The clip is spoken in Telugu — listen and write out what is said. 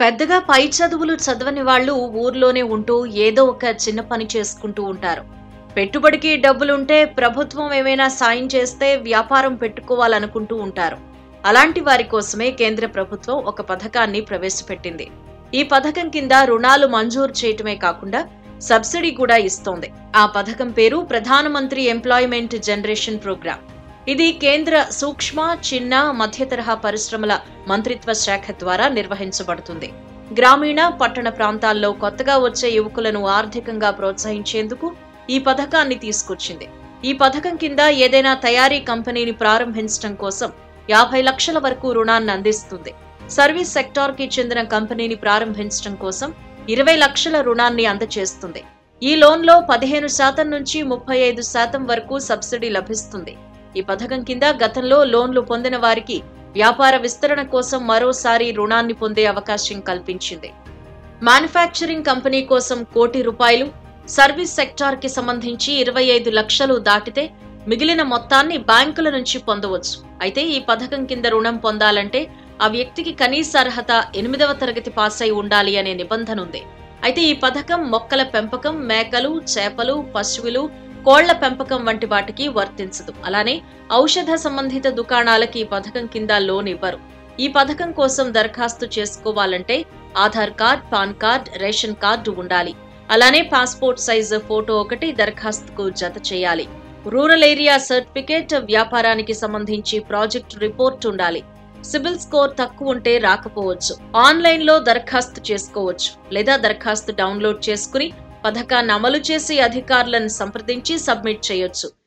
పెద్దగా పై చదువులు చదవని వాళ్ళు ఊర్లోనే ఉంటూ ఏదో ఒక చిన్న పని చేసుకుంటూ ఉంటారు పెట్టుబడికి డబ్బులుంటే ప్రభుత్వం ఏమైనా సాయం చేస్తే వ్యాపారం పెట్టుకోవాలనుకుంటూ ఉంటారు అలాంటి వారి కోసమే కేంద్ర ప్రభుత్వం ఒక పథకాన్ని ప్రవేశపెట్టింది ఈ పథకం కింద రుణాలు మంజూరు చేయటమే కాకుండా సబ్సిడీ కూడా ఇస్తోంది ఆ పథకం పేరు ప్రధానమంత్రి ఎంప్లాయ్మెంట్ జనరేషన్ ప్రోగ్రాం ఇది కేంద్ర సూక్ష్మ చిన్న మధ్యతరహా పరిశ్రమల మంత్రిత్వ శాఖ ద్వారా నిర్వహించబడుతుంది గ్రామీణ పట్టణ ప్రాంతాల్లో కొత్తగా వచ్చే యువకులను ఆర్థికంగా ప్రోత్సహించేందుకు ఈ పథకాన్ని తీసుకొచ్చింది ఈ పథకం కింద ఏదైనా తయారీ కంపెనీని ప్రారంభించడం కోసం యాభై లక్షల వరకు రుణాన్ని అందిస్తుంది సర్వీస్ సెక్టార్ కి చెందిన కంపెనీని ప్రారంభించడం కోసం ఇరవై లక్షల రుణాన్ని అందజేస్తుంది ఈ లోన్లో పదిహేను శాతం నుంచి ముప్పై ఐదు శాతం వరకు సబ్సిడీ లభిస్తుంది ఈ పథకం కింద గతంలో లోన్లు పొందిన వారికి వ్యాపార విస్తరణ కోసం మరోసారి రుణాన్ని పొందే అవకాశం కల్పించింది మ్యానుఫ్యాక్చరింగ్ కంపెనీ కోసం కోటి రూపాయలు సర్వీస్ సెక్టార్ కి సంబంధించి ఇరవై ఐదు లక్షలు దాటితే మిగిలిన మొత్తాన్ని బ్యాంకుల నుంచి పొందవచ్చు అయితే ఈ పథకం కింద రుణం పొందాలంటే ఆ వ్యక్తికి కనీస అర్హత ఎనిమిదవ తరగతి పాస్ అయి ఉండాలి అనే నిబంధన ఉంది అయితే ఈ పథకం మొక్కల పెంపకం మేకలు చేపలు పశువులు కోళ్ల పెంపకం వంటి వాటికి వర్తించదు అలానే ఔషధ సంబంధిత దుకాణాలకి ఈ పథకం కింద లోన్ ఇవ్వరు ఈ పథకం కోసం దరఖాస్తు చేసుకోవాలంటే Aadhaar card PAN card ration card ఉండాలి అలానే పాస్పోర్ట్ సైజు ఫోటో ఒకటి దరఖాస్తుకు జత చేయాలి రూరల్ ఏరియా సర్టిఫికేట్ వ్యాపారానికి సంబంధించి ప్రాజెక్ట్ రిపోర్ట్ ఉండాలి సిబిల్ స్కోర్ తక్కువ ఉంటే రాకపోవచ్చు ఆన్లైన్ లో దరఖాస్తు చేసుకోవచ్చు లేదా దరఖాస్తు డౌన్లోడ్ చేసుకుని పథకాన్ని అమలు చేసి అధికారులను సంప్రదించి సబ్మిట్ చేయొచ్చు